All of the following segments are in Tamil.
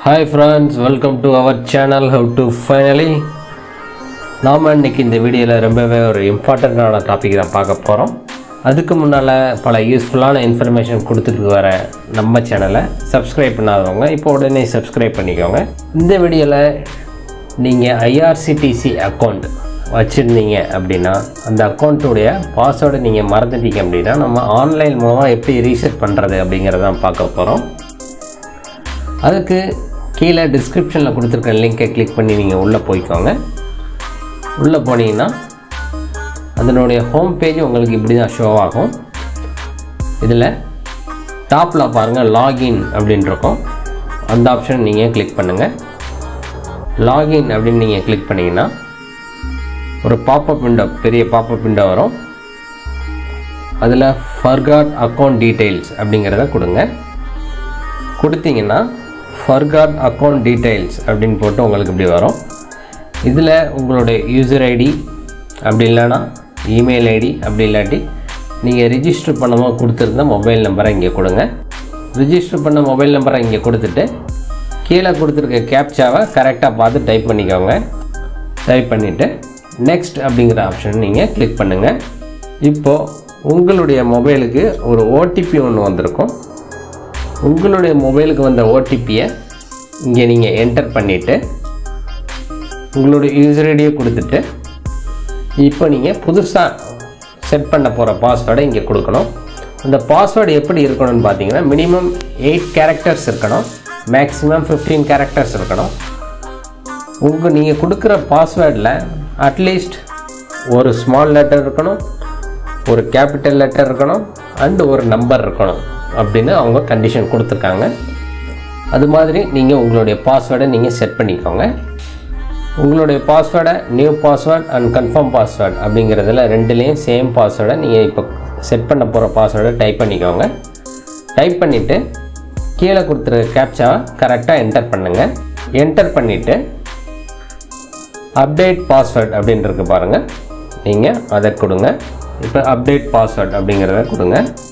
hi friends welcome to our channel how to finally நாம் இன்னைக்கு இந்த வீடியோவில் ரொம்பவே ஒரு இம்பார்ட்டண்ட்டான டாபிக் தான் பார்க்க போகிறோம் அதுக்கு முன்னால் பல யூஸ்ஃபுல்லான இன்ஃபர்மேஷன் கொடுத்துட்டு வர நம்ம சேனலை சப்ஸ்கிரைப் பண்ணாதவங்க இப்போ உடனே சப்ஸ்கிரைப் பண்ணிக்கோங்க இந்த வீடியோவில் நீங்கள் ஐஆர்சிடிசி அக்கௌண்ட் வச்சுருந்தீங்க அப்படின்னா அந்த அக்கௌண்ட்டுடைய பாஸ்வேர்டை நீங்கள் மறந்துட்டீங்க அப்படின்னா நம்ம ஆன்லைன் மூலமாக எப்படி ரீசெட் பண்ணுறது அப்படிங்கிறதான் பார்க்க போகிறோம் அதுக்கு கீழே டிஸ்கிரிப்ஷனில் கொடுத்துருக்க லிங்கை கிளிக் பண்ணி நீங்கள் உள்ளே போய்க்கோங்க உள்ளே போனீங்கன்னா அதனுடைய ஹோம் பேஜ் உங்களுக்கு இப்படி தான் ஷோ ஆகும் இதில் டாப்பில் பாருங்கள் லாகின் அப்படின்னு இருக்கும் அந்த ஆப்ஷன் நீங்கள் கிளிக் பண்ணுங்கள் லாகின் அப்படின்னு நீங்கள் கிளிக் பண்ணிங்கன்னா ஒரு பாப்பப் விண்டோ பெரிய பாப்பப் விண்டோ வரும் அதில் ஃபர்காட் அக்கௌண்ட் டீட்டெயில்ஸ் அப்படிங்கிறத கொடுங்க கொடுத்தீங்கன்னா ஃபர்காட் அக்கௌண்ட் டீட்டெயில்ஸ் அப்படின்னு போட்டு உங்களுக்கு இப்படி வரும் இதில் உங்களுடைய யூசர் ஐடி அப்படி இல்லைன்னா இமெயில் ஐடி அப்படி இல்லாட்டி நீங்கள் ரிஜிஸ்டர் பண்ணும்போது கொடுத்துருந்த மொபைல் நம்பரை இங்கே கொடுங்க ரிஜிஸ்டர் பண்ண மொபைல் நம்பரை இங்கே கொடுத்துட்டு கீழே கொடுத்துருக்க கேப்சாவை கரெக்டாக பார்த்து டைப் பண்ணிக்கோங்க டைப் பண்ணிவிட்டு நெக்ஸ்ட் அப்படிங்கிற ஆப்ஷன் நீங்கள் கிளிக் பண்ணுங்கள் இப்போது உங்களுடைய மொபைலுக்கு ஒரு ஓடிபி ஒன்று வந்திருக்கும் உங்களுடைய மொபைலுக்கு வந்த ஓடிபியை இங்கே நீங்கள் என்டர் பண்ணிவிட்டு உங்களுடைய யூசர் ஐடியை கொடுத்துட்டு இப்போ நீங்கள் புதுசாக செட் பண்ண போகிற பாஸ்வேர்டை இங்கே கொடுக்கணும் அந்த பாஸ்வேர்டு எப்படி இருக்கணும்னு பார்த்தீங்கன்னா மினிமம் எயிட் கேரக்டர்ஸ் இருக்கணும் மேக்ஸிமம் ஃபிஃப்டீன் கேரக்டர்ஸ் இருக்கணும் உங்கள் நீங்கள் கொடுக்குற பாஸ்வேர்டில் அட்லீஸ்ட் ஒரு ஸ்மால் லெட்டர் இருக்கணும் ஒரு கேபிட்டல் லெட்டர் இருக்கணும் அண்டு ஒரு நம்பர் இருக்கணும் அப்படின்னு அவங்க கண்டிஷன் கொடுத்துருக்காங்க அது மாதிரி நீங்கள் உங்களுடைய பாஸ்வேர்டை நீங்கள் செட் பண்ணிக்கோங்க உங்களுடைய பாஸ்வேர்டை new password and confirm password அப்படிங்கிறதுல ரெண்டுலேயும் சேம் பாஸ்வேர்டை நீங்கள் இப்போ செட் பண்ண போகிற பாஸ்வேர்டை டைப் பண்ணிக்கோங்க டைப் பண்ணிவிட்டு கீழே கொடுத்துருக்க கேப்சாவை கரெக்டாக என்டர் பண்ணுங்கள் என்டர் பண்ணிவிட்டு அப்டேட் பாஸ்வேர்ட் அப்படின்னு இருக்கு பாருங்கள் நீங்கள் அதை கொடுங்க இப்போ அப்டேட் பாஸ்வேர்ட் அப்படிங்கிறத கொடுங்க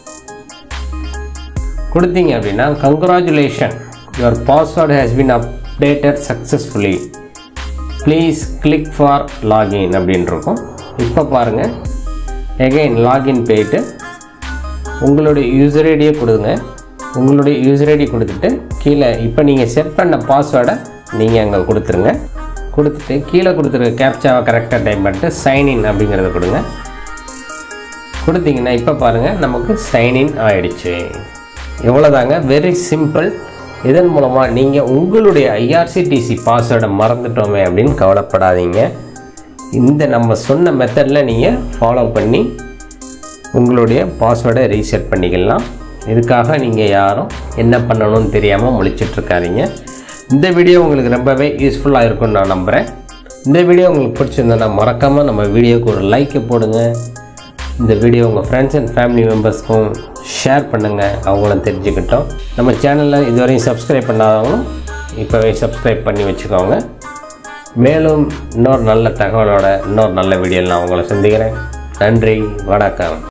கொடுத்தீங்க அப்படின்னா congratulation your password has been updated successfully please click for login அப்படின்னு இருக்கும் இப்போ பாருங்கள் எகைன் லாகின் போயிட்டு உங்களுடைய யூசர் ஐடியை கொடுங்க உங்களுடைய யூசர் ஐடி கொடுத்துட்டு கீழே இப்போ நீங்கள் செட் பண்ண பாஸ்வேர்டை நீங்கள் அங்கே கொடுத்துருங்க கொடுத்துட்டு கீழே கொடுத்துருக்க கேப்சாவை கரெக்டாக டைப் பண்ணிட்டு சைன்இன் அப்படிங்கிறத கொடுங்க கொடுத்தீங்கன்னா இப்போ பாருங்கள் நமக்கு சைன்இன் ஆயிடுச்சு எவ்வளோதாங்க வெரி சிம்பிள் இதன் மூலமாக நீங்கள் உங்களுடைய ஐஆர்சிடிசி பாஸ்வேர்டை மறந்துட்டோமே அப்படின்னு கவலைப்படாதீங்க இந்த நம்ம சொன்ன மெத்தடில் நீங்கள் ஃபாலோ பண்ணி உங்களுடைய பாஸ்வேர்டை ரீசெட் பண்ணிக்கலாம் இதுக்காக நீங்கள் யாரும் என்ன பண்ணணும்னு தெரியாமல் முழிச்சிட்ருக்காதீங்க இந்த வீடியோ உங்களுக்கு ரொம்பவே யூஸ்ஃபுல்லாக இருக்கும்னு நான் நம்புகிறேன் இந்த வீடியோ உங்களுக்கு பிடிச்சிருந்தா மறக்காமல் நம்ம வீடியோக்கு ஒரு லைக்கை போடுங்க இந்த வீடியோ உங்கள் ஃப்ரெண்ட்ஸ் அண்ட் ஃபேமிலி மெம்பர்ஸ்க்கும் ஷேர் பண்ணுங்கள் அவங்களும் தெரிஞ்சுக்கிட்டோம் நம்ம சேனலில் இதுவரையும் சப்ஸ்கிரைப் பண்ணாதவங்களும் இப்போவே சப்ஸ்கிரைப் பண்ணி வச்சுக்கோங்க மேலும் இன்னொரு நல்ல தகவலோட இன்னொரு நல்ல வீடியோவில் நான் உங்களை சந்திக்கிறேன் நன்றி வணக்கம்